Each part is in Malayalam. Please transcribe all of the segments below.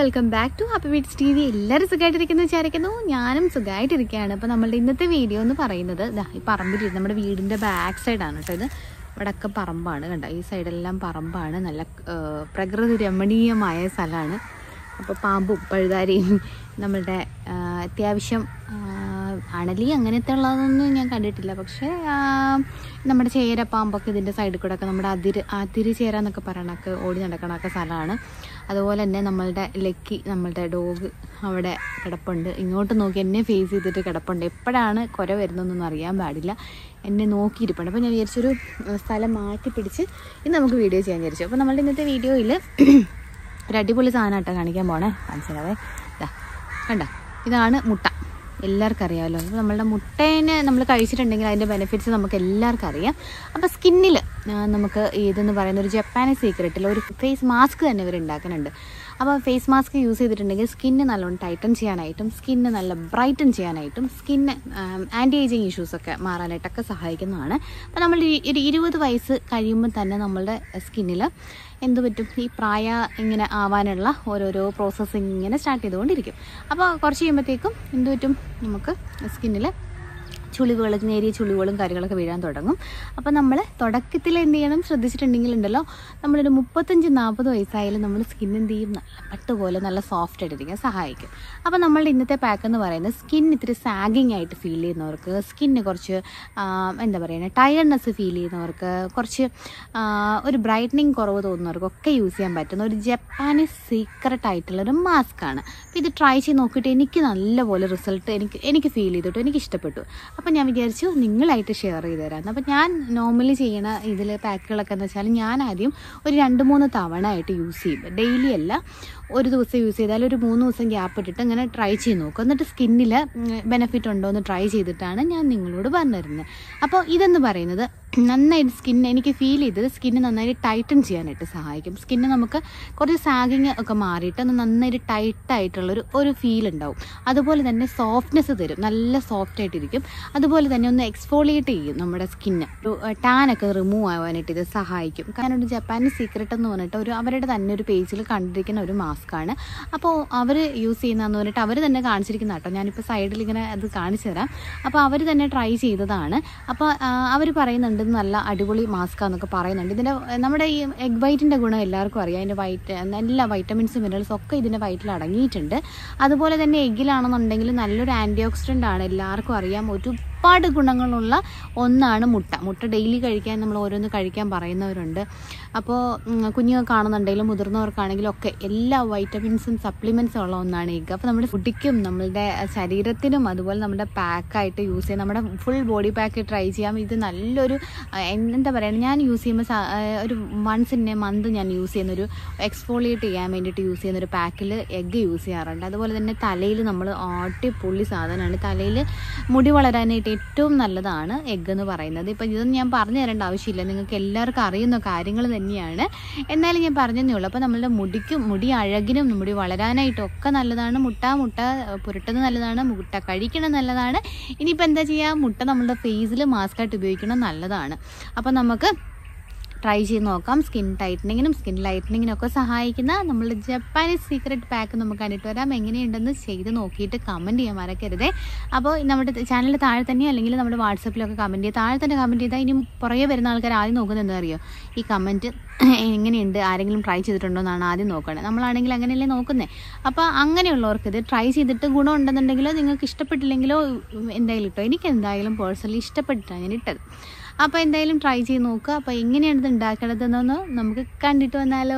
welcome back to happy beats T V എല്ലാവരും സുഖമായിട്ടിരിക്കുന്നു വിചാരിക്കുന്നു ഞാനും സുഖമായിട്ടിരിക്കുകയാണ് അപ്പോൾ നമ്മളുടെ ഇന്നത്തെ വീഡിയോ എന്ന് പറയുന്നത് ദാ ഈ പറമ്പിൽ നമ്മുടെ വീടിൻ്റെ ബാക്ക് സൈഡാണ് കേട്ടോ ഇത് ഇവിടെയൊക്കെ പറമ്പാണ് കണ്ടോ ഈ സൈഡെല്ലാം പറമ്പാണ് നല്ല ആ, പ്രകൃതി രമണീയമായ സ്ഥലമാണ് അപ്പോൾ പാമ്പും പഴുതാരിയും നമ്മളുടെ ആ, അത്യാവശ്യം ആ, അണലി അങ്ങനത്തെ ഉള്ളതൊന്നും ഞാൻ കണ്ടിട്ടില്ല പക്ഷേ ആ, നമ്മുടെ ചേര പാമ്പൊക്കെ ഇതിൻ്റെ സൈഡിൽ കൂടെ ഒക്കെ നമ്മുടെ അതിര് അതിര് ചേര എന്നൊക്കെ പറയണൊക്കെ ഓടി നടക്കണൊക്കെ സ്ഥലമാണ് അതുപോലെ തന്നെ നമ്മളുടെ ലക്കി നമ്മളുടെ ഡോഗ് അവിടെ കിടപ്പുണ്ട് ഇങ്ങോട്ട് നോക്കി എന്നെ ഫേസ് ചെയ്തിട്ട് കിടപ്പുണ്ട് എപ്പോഴാണ് കുര വരുന്നതെന്നൊന്നും അറിയാൻ പാടില്ല എന്നെ നോക്കിയിരിപ്പുണ്ട് അപ്പോൾ ഞാൻ വിചാരിച്ചൊരു ഏഹ്, സ്ഥലം മാറ്റി പിടിച്ച് ഇന്ന് നമുക്ക് വീഡിയോ ചെയ്യാൻ വിചാരിച്ചു അപ്പോൾ നമ്മളുടെ ഇന്നത്തെ വീഡിയോയിൽ ഒരു അടിപൊളി സാധനം കേട്ടോ കാണിക്കാൻ പോണേ മനസ്സിലാവേ ഇതാ കണ്ട ഇതാണ് മുട്ട എല്ലാവർക്കും അറിയാമല്ലോ അപ്പോൾ നമ്മളുടെ മുട്ടേനെ നമ്മൾ കഴിച്ചിട്ടുണ്ടെങ്കിൽ അതിൻ്റെ ബെനിഫിറ്റ്സ് നമുക്ക് എല്ലാവർക്കും അറിയാം അപ്പോൾ സ്കിന്നിൽ നമുക്ക് ഇതെന്ന് പറയുന്ന ഒരു ജപ്പാനീസ് സീക്രട്ടിൽ ഒരു ഫേസ് മാസ്ക് തന്നെ ഇവർ ഉണ്ടാക്കുന്നുണ്ട് അപ്പോൾ ഫേസ് മാസ്ക് യൂസ് ചെയ്തിട്ടുണ്ടെങ്കിൽ സ്കിന്ന് നല്ലോണം ടൈറ്റൻ ചെയ്യാനായിട്ടും സ്കിന്ന് നല്ല ബ്രൈറ്റൻ ചെയ്യാനായിട്ടും സ്കിന്ന് ആൻറ്റി ഏജിങ് ഇഷ്യൂസൊക്കെ മാറാനായിട്ടൊക്കെ സഹായിക്കുന്നതാണ് അപ്പോൾ നമ്മൾ ഈ ഒരു ഇരുപത് വയസ്സ് കഴിയുമ്പോൾ തന്നെ നമ്മളുടെ സ്കിന്നിൽ എന്ത് പറ്റും ഈ പ്രായ ഇങ്ങനെ ആവാനുള്ള ഓരോരോ പ്രോസസ്സിങ് ഇങ്ങനെ സ്റ്റാർട്ട് ചെയ്തുകൊണ്ടിരിക്കും അപ്പോൾ കുറച്ച് കഴിയുമ്പോഴത്തേക്കും എന്ത് പറ്റും നമുക്ക് സ്കിന്നിൽ ചുളിവുകൾ നേരിയ ചുളിവുകളും കാര്യങ്ങളൊക്കെ വീഴാൻ തുടങ്ങും അപ്പോൾ നമ്മൾ തുടക്കത്തിൽ എന്ത് ചെയ്യണം ശ്രദ്ധിച്ചിട്ടുണ്ടെങ്കിൽ ഉണ്ടല്ലോ നമ്മളൊരു മുപ്പത്തഞ്ച് നാൽപ്പത് വയസ്സായാലും നമ്മൾ സ്കിൻ എന്ത് ചെയ്യും നല്ല പട്ട് പോലെ നല്ല സോഫ്റ്റ് ആയിട്ടിരിക്കാൻ സഹായിക്കും അപ്പോൾ നമ്മളുടെ ഇന്നത്തെ പാക്ക് എന്ന് പറയുന്നത് സ്കിൻ ഇത്തിരി സാഗിങ് ആയിട്ട് ഫീൽ ചെയ്യുന്നവർക്ക് സ്കിന്ന് കുറച്ച് ആ, എന്താ പറയുക ടയർഡ്നെസ് ഫീൽ ചെയ്യുന്നവർക്ക് കുറച്ച് ആ, ഒരു ബ്രൈറ്റനിങ് കുറവ് തോന്നുന്നവർക്കൊക്കെ യൂസ് ചെയ്യാൻ പറ്റുന്ന ഒരു ജപ്പാനീസ് സീക്രട്ട് ആയിട്ടുള്ളൊരു മാസ്ക് ആണ് അപ്പോൾ ഇത് ട്രൈ ചെയ്ത് നോക്കിയിട്ട് എനിക്ക് നല്ലപോലെ റിസൾട്ട് എനിക്ക് എനിക്ക് ഫീൽ ചെയ്തിട്ടു എനിക്ക് ഇഷ്ടപ്പെട്ടു അപ്പോൾ ഞാൻ വിചാരിച്ചു നിങ്ങളായിട്ട് ഷെയർ ചെയ്ത് തരാമെന്ന് അപ്പോൾ ഞാൻ നോർമലി ചെയ്യണ ഇതിൽ പാക്കുകളൊക്കെ എന്ന് വെച്ചാൽ ഞാൻ ആദ്യം ഒരു രണ്ട് മൂന്ന് തവണ ആയിട്ട് യൂസ് ചെയ്യും ഡെയിലി അല്ല ഒരു ദിവസം യൂസ് ചെയ്താൽ ഒരു മൂന്ന് ദിവസം ഗ്യാപ്പ് ഇട്ടിട്ട് ഇങ്ങനെ ട്രൈ ചെയ്ത് നോക്കും എന്നിട്ട് സ്കിന്നിൽ ബെനിഫിറ്റ് ഉണ്ടോ എന്ന് ട്രൈ ചെയ്തിട്ടാണ് ഞാൻ നിങ്ങളോട് പറഞ്ഞു തരുന്നത് അപ്പോൾ ഇതെന്ന് പറയുന്നത് നന്നായിട്ട് സ്കിൻ എനിക്ക് ഫീൽ ചെയ്തത് സ്കിന്ന് നന്നായിട്ട് ടൈറ്റൻ ചെയ്യാനായിട്ട് സഹായിക്കും സ്കിന്ന് നമുക്ക് കുറച്ച് സാഗിങ് ഒക്കെ മാറിയിട്ട് ഒന്ന് നന്നായിട്ട് ടൈറ്റ് ആയിട്ടുള്ളൊരു ഒരു ഫീൽ ഉണ്ടാവും അതുപോലെ തന്നെ സോഫ്റ്റ്നെസ് തരും നല്ല സോഫ്റ്റ് ആയിട്ടിരിക്കും അതുപോലെ തന്നെ ഒന്ന് എക്സ്ഫോളിയേറ്റ് ചെയ്യും നമ്മുടെ സ്കിന്ന് ഒരു ടാൻ ഒക്കെ റിമൂവ് ആവാനായിട്ട് ഇത് സഹായിക്കും കാരണം ഒരു ജപ്പാനീസ് സീക്രട്ട് എന്ന് പറഞ്ഞിട്ട് ഒരു അവരുടെ തന്നെ ഒരു പേജിൽ കണ്ടിരിക്കുന്ന ഒരു മാസ്ക് ആണ് അപ്പോൾ അവർ യൂസ് ചെയ്യുന്നതെന്ന് പറഞ്ഞിട്ട് അവർ തന്നെ കാണിച്ചിരിക്കുന്ന കേട്ടോ ഞാനിപ്പോൾ സൈഡിൽ ഇങ്ങനെ അത് കാണിച്ചു തരാം അപ്പോൾ അവർ തന്നെ ട്രൈ ചെയ്തതാണ് അപ്പോൾ അവർ പറയുന്നുണ്ട് ഇത് നല്ല അടിപൊളി മാസ്ക് എന്നൊക്കെ പറയുന്നുണ്ട് ഇതിൻ്റെ നമ്മുടെ ഈ എഗ് വൈറ്റിൻ്റെ ഗുണം എല്ലാവർക്കും അറിയാം അതിൻ്റെ വൈറ്റ് എല്ലാ വൈറ്റമിൻസും മിനറൽസും ഒക്കെ ഇതിൻ്റെ വൈറ്റിൽ അടങ്ങിയിട്ടുണ്ട് അതുപോലെ തന്നെ എഗ്ഗിലാണെന്നുണ്ടെങ്കിൽ നല്ലൊരു ആൻറ്റി ഓക്സിഡൻ്റ് ആണ് എല്ലാവർക്കും അറിയാം ഒരുപാട് ഗുണങ്ങളുള്ള ഒന്നാണ് മുട്ട മുട്ട ഡെയിലി കഴിക്കാൻ നമ്മൾ ഓരോന്ന് കഴിക്കാൻ പറയുന്നവരുണ്ട് അപ്പോൾ കുഞ്ഞുങ്ങൾക്കാണെന്നുണ്ടെങ്കിലും മുതിർന്നവർക്കാണെങ്കിലും ഒക്കെ എല്ലാ വൈറ്റമിൻസും സപ്ലിമെൻസും ഉള്ള ഒന്നാണ് എഗ്ഗ് അപ്പോൾ നമ്മുടെ ഫുഡിക്കും നമ്മളുടെ ശരീരത്തിനും അതുപോലെ നമ്മുടെ പാക്കായിട്ട് യൂസ് ചെയ്യാം നമ്മുടെ ഫുൾ ബോഡി പാക്ക് ട്രൈ ചെയ്യാം ഇത് നല്ലൊരു ആ, എന്താ പറയുക ഞാൻ യൂസ് ചെയ്യുമ്പോൾ സ- ആ, ഒരു വൺസ് ഇൻ എ മന്ത് ഞാൻ യൂസ് ചെയ്യുന്നൊരു എക്സ്ഫോളിയേറ്റ് ചെയ്യാൻ വേണ്ടിയിട്ട് യൂസ് ചെയ്യുന്ന ഒരു പാക്കിൽ എഗ്ഗ് യൂസ് ചെയ്യാറുണ്ട് അതുപോലെ തന്നെ തലയിൽ നമ്മൾ അടിപൊളി സാധനമാണ് തലയിൽ മുടി വളരാനായിട്ട് ഏറ്റവും നല്ലതാണ് എഗ്ഗ് എന്ന് പറയുന്നത് ഇപ്പം ഇതൊന്നും ഞാൻ പറഞ്ഞു തരേണ്ട ആവശ്യമില്ല നിങ്ങൾക്ക് എല്ലാവർക്കും അറിയുന്ന കാര്യങ്ങൾ തന്നെയാണ് എന്നാലും ഞാൻ പറഞ്ഞതേ ഉള്ളൂ അപ്പോൾ നമ്മളുടെ മുടിക്കും മുടി അഴകിനും മുടി വളരാനായിട്ടും ഒക്കെ നല്ലതാണ് മുട്ട മുട്ട പുരട്ടുന്നത് നല്ലതാണ് മുട്ട കഴിക്കണം നല്ലതാണ് ഇനിയിപ്പോൾ എന്താ ചെയ്യുക മുട്ട നമ്മളുടെ ഫേസിൽ മാസ്കായിട്ട് ഉപയോഗിക്കണം നല്ലതാണ് അപ്പോൾ നമുക്ക് ട്രൈ ചെയ്ത് നോക്കാം സ്കിൻ ടൈറ്റനിങ്ങിനും സ്കിൻ ലൈറ്റനിങ്ങിനും ഒക്കെ സഹായിക്കുന്ന നമ്മളുടെ ജപ്പാനീസ് സീക്രട്ട് പാക്ക് നമുക്ക് കണ്ടിട്ട് വരാം എങ്ങനെയുണ്ടെന്ന് ചെയ്ത് നോക്കിയിട്ട് കമൻറ്റ് ചെയ്യാൻ മറക്കരുതേ അപ്പോൾ നമ്മുടെ ചാനലിൽ താഴെ തന്നെ അല്ലെങ്കിൽ നമ്മുടെ വാട്സപ്പിലൊക്കെ കമൻറ്റ് ചെയ്യുക താഴെ തന്നെ കമൻറ്റ് ചെയ്താൽ ഇനി പുറകെ വരുന്ന ആൾക്കാർ ആദ്യം നോക്കുന്നത് എന്താ അറിയോ ഈ കമൻറ്റ് എങ്ങനെയുണ്ട് ആരെങ്കിലും ട്രൈ ചെയ്തിട്ടുണ്ടോ എന്നാണ് ആദ്യം നോക്കേണ്ടത് നമ്മളാണെങ്കിൽ അങ്ങനെയല്ലേ നോക്കുന്നത് അപ്പോൾ അങ്ങനെയുള്ളവർക്ക് ഇത് ട്രൈ ചെയ്തിട്ട് ഗുണം ഉണ്ടെന്നുണ്ടെങ്കിലോ നിങ്ങൾക്ക് ഇഷ്ടപ്പെട്ടില്ലെങ്കിലോ ഉം, എന്തായാലും ഇട്ടോ എനിക്ക് എന്തായാലും പേഴ്സണലി ഇഷ്ടപ്പെട്ടിട്ടാണ് ഞാൻ ഇട്ടത് അപ്പോൾ എന്തായാലും ട്രൈ ചെയ്ത് നോക്കുക അപ്പോൾ എങ്ങനെയാണ് ഇത് ഉണ്ടാക്കണതെന്നൊന്ന് നമുക്ക് കണ്ടിട്ട് വന്നാലോ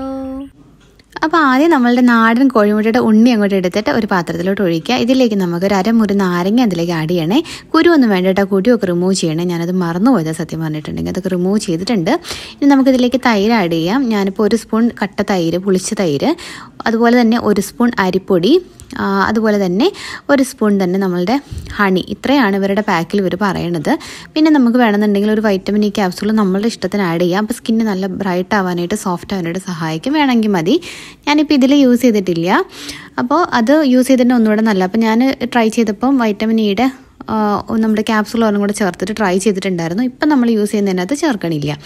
അപ്പോൾ ആദ്യം നമ്മളുടെ നാടൻ കോഴിമുട്ടയുടെ ഉണ്ണി അങ്ങോട്ട് എടുത്തിട്ട് ഒരു പാത്രത്തിലോട്ട് ഒഴിക്കുക ഇതിലേക്ക് നമുക്ക് ഒരു അരമുറി നാരങ്ങ അതിലേക്ക് ആഡ് ചെയ്യണേ കുരു ഒന്നും വേണ്ട കേട്ടോ കുരുവൊക്കെ റിമൂവ് ചെയ്യണേ ഞാനത് മറന്നുപോയത് സത്യം പറഞ്ഞിട്ടുണ്ടെങ്കിൽ അതൊക്കെ റിമൂവ് ചെയ്തിട്ടുണ്ട് ഇനി നമുക്കിതിലേക്ക് തൈര് ആഡ് ചെയ്യാം ഞാനിപ്പോൾ ഒരു സ്പൂൺ കട്ട തൈര് പുളിച്ച തൈര് അതുപോലെ തന്നെ ഒരു സ്പൂൺ അരിപ്പൊടി ആ, അതുപോലെ തന്നെ ഒരു സ്പൂൺ തന്നെ നമ്മളുടെ ഹണി ഇത്രയാണ് ഇവരുടെ പാക്കിൽ ഇവർ പറയണത് പിന്നെ നമുക്ക് വേണമെന്നുണ്ടെങ്കിൽ ഒരു വൈറ്റമിൻ ഇ ക്യാപ്സൂൾ നമ്മളുടെ ഇഷ്ടത്തിന് ആഡ് ചെയ്യാം അപ്പോൾ സ്കിന്ന് നല്ല ബ്രൈറ്റ് ആവാനായിട്ട് സോഫ്റ്റ് ആവാനായിട്ട് സഹായിക്കും വേണമെങ്കിൽ മതി ഞാനിപ്പോൾ ഇതിൽ യൂസ് ചെയ്തിട്ടില്ല അപ്പോൾ അത് യൂസ് ചെയ്തിട്ട് ഒന്നുകൂടെ നല്ല അപ്പോൾ ഞാൻ ട്രൈ ചെയ്തപ്പം വൈറ്റമിൻ ഇയുടെ നമ്മുടെ ക്യാപ്സൂൾ ഒന്നും കൂടെ ചേർത്തിട്ട് ട്രൈ ചെയ്തിട്ടുണ്ടായിരുന്നു ഇപ്പം നമ്മൾ യൂസ് ചെയ്യുന്നതിനകത്ത് ചേർക്കണില്ല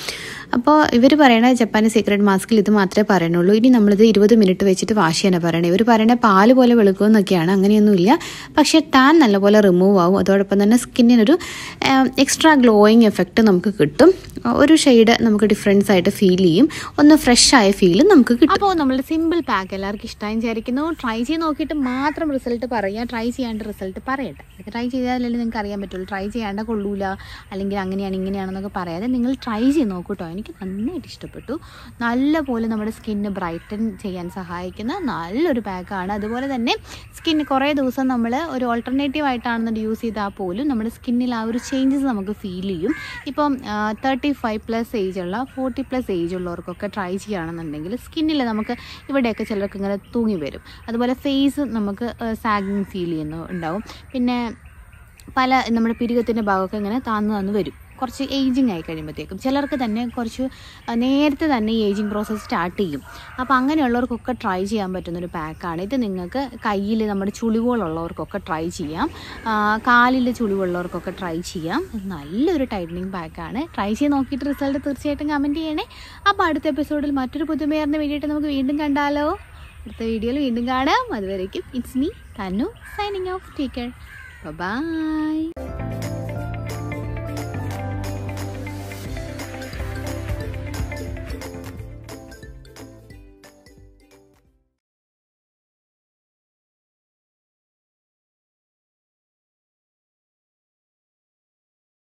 അപ്പോൾ ഇവർ പറയണ ജപ്പാനീസ് സീക്രട്ട് മാസ്കിൽ ഇത് മാത്രമേ പറയണുള്ളൂ ഇനി നമ്മളിത് ഇരുപത് മിനിറ്റ് വെച്ചിട്ട് വാഷ് ചെയ്യാനാണ് പറയണത് ഇവർ പറയണ പാല് പോലെ വെളുക്കുമെന്നൊക്കെയാണ് അങ്ങനെയൊന്നുമില്ല പക്ഷേ ടാൻ നല്ലപോലെ റിമൂവ് ആവും അതോടൊപ്പം തന്നെ സ്കിന്നിനൊരു എക്സ്ട്രാ ഗ്ലോയിങ് എഫക്റ്റ് നമുക്ക് കിട്ടും ഒരു ഷെയ്ഡ് നമുക്ക് ഡിഫറൻസ് ആയിട്ട് ഫീൽ ചെയ്യും ഒന്ന് ഫ്രഷ് ആയ ഫീലും നമുക്ക് കിട്ടും അപ്പോൾ നമ്മളുടെ സിമ്പിൾ പാക്ക് എല്ലാവർക്കും ഇഷ്ടമായി വിചാരിക്കുന്നു ട്രൈ ചെയ്ത് നോക്കിയിട്ട് മാത്രം റിസൾട്ട് പറയുക ട്രൈ ചെയ്യാണ്ട് റിസൾട്ട് പറയട്ടെ ട്രൈ ചെയ്താലല്ലേ നിങ്ങൾക്ക് അറിയാൻ പറ്റുള്ളൂ ട്രൈ ചെയ്യാണ്ട് കൊള്ളൂല അല്ലെങ്കിൽ അങ്ങനെയാണ് ഇങ്ങനെയാണെന്നൊക്കെ പറയാതെ നിങ്ങൾ ട്രൈ ചെയ്ത് നോക്കൂ കേട്ടോ എനിക്ക് നന്നായിട്ട് ഇഷ്ടപ്പെട്ടു നല്ലപോലെ നമ്മുടെ സ്കിന്ന് ബ്രൈറ്റൻ ചെയ്യാൻ സഹായിക്കുന്ന നല്ലൊരു പാക്കാണ് അതുപോലെ തന്നെ സ്കിന്ന് കുറേ ദിവസം നമ്മൾ ഒരു ഓൾട്ടർനേറ്റീവ് ആയിട്ടാണെന്നുണ്ട് യൂസ് ചെയ്താൽ പോലും നമ്മുടെ സ്കിന്നിൽ ആ ഒരു ചേഞ്ചസ് നമുക്ക് ഫീൽ ചെയ്യും ഇപ്പം തേർട്ടി ഫൈവ് പ്ലസ് ഏജ് ഉള്ള ഫോർട്ടി പ്ലസ് ഏജ് ഉള്ളവർക്കൊക്കെ ട്രൈ ചെയ്യുകയാണെന്നുണ്ടെങ്കിൽ സ്കിന്നിൽ നമുക്ക് ഇവിടെയൊക്കെ ചിലർക്ക് ഇങ്ങനെ തൂങ്ങി വരും അതുപോലെ ഫേസ് നമുക്ക് സാഗിങ് ഫീൽ ചെയ്യുന്നു ഉണ്ടാവും പിന്നെ പല നമ്മുടെ പിരികത്തിൻ്റെ ഭാഗമൊക്കെ ഇങ്ങനെ താന്നു താന്ന് വരും കുറച്ച് ഏജിങ് ആയി കഴിയുമ്പോഴത്തേക്കും ചിലർക്ക് തന്നെ കുറച്ച് ആ, നേരത്തെ തന്നെ ഈ ഏജിങ് പ്രോസസ്സ് സ്റ്റാർട്ട് ചെയ്യും അപ്പോൾ അങ്ങനെയുള്ളവർക്കൊക്കെ ട്രൈ ചെയ്യാൻ പറ്റുന്നൊരു പാക്കാണ് ഇത് നിങ്ങൾക്ക് കയ്യിൽ നമ്മുടെ ചുളിവുകളുള്ളവർക്കൊക്കെ ട്രൈ ചെയ്യാം കാലിൽ ചുളിവുള്ളവർക്കൊക്കെ ട്രൈ ചെയ്യാം ഇത് നല്ലൊരു ടൈറ്റനിങ് പാക്കാണ് ട്രൈ ചെയ്ത് നോക്കിയിട്ട് റിസൾട്ട് തീർച്ചയായിട്ടും കമൻറ്റ് ചെയ്യണേ അപ്പോൾ അടുത്ത എപ്പിസോഡിൽ മറ്റൊരു പുതുമേറിന് വേണ്ടിയിട്ട് നമുക്ക് വീണ്ടും കണ്ടാലോ അടുത്ത വീഡിയോയിൽ വീണ്ടും കാണാം അതുവരേക്കും it's me Thannu signing off take care by